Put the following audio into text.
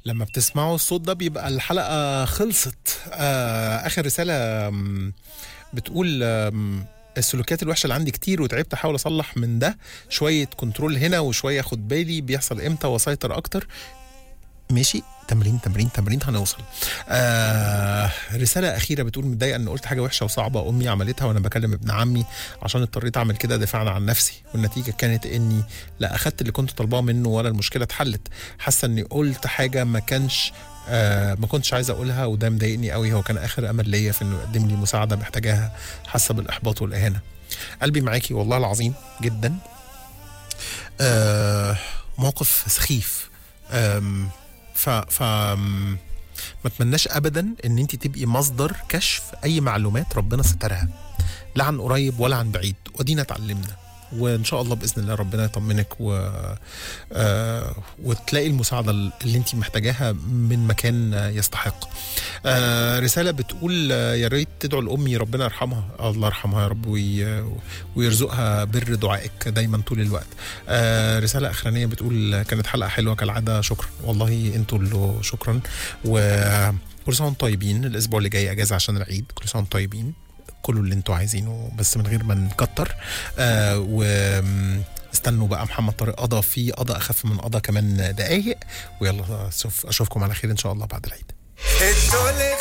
لما بتسمعوا الصوت ده بيبقى الحلقة خلصت آه آخر رسالة مم، بتقول آم، السلوكيات الوحشة اللي عندي كتير وتعبت أحاول أصلح من ده شوية كنترول هنا وشوية أخد بالي بيحصل إمتى وأسيطر أكتر ماشي تمرين تمرين تمرين هنوصل آه رسالة أخيرة بتقول متضايقة إن قلت حاجة وحشة وصعبة أمي عملتها وأنا بكلم ابن عمي عشان اضطريت أعمل كده دفاعا عن نفسي والنتيجة كانت إني لا أخدت اللي كنت طالباه منه ولا المشكلة اتحلت حاسة إني قلت حاجة ما كانش آه ما كنتش عايز اقولها وده مضايقني قوي هو كان اخر امل ليا في انه يقدم لي مساعده محتاجاها حاسه بالاحباط والاهانه قلبي معاكي والله العظيم جدا آه موقف سخيف آم، ف ف آم، ما اتمناش ابدا ان انت تبقي مصدر كشف اي معلومات ربنا سترها لا عن قريب ولا عن بعيد ودينا اتعلمنا وان شاء الله باذن الله ربنا يطمنك و... آه وتلاقي المساعده اللي انت محتاجاها من مكان آه، يستحق. آه رساله بتقول آه، يا ريت تدعوا لامي ربنا يرحمها الله يرحمها يا رب وي... ويرزقها بر دعائك دايما طول الوقت. آه رساله اخرانيه بتقول كانت حلقه حلوه كالعاده شكرا والله انتوا اللي شكرا وكل سنه وانتم طيبين الاسبوع اللي جاي اجازه عشان العيد كل سنه وانتم طيبين كله اللي انتوا عايزينه بس من غير ما نكتر آه و استنوا بقى محمد طارق قضى في قضى اخف من قضى كمان دقايق ويلا اشوف اشوفكم على خير ان شاء الله بعد العيد الدنيا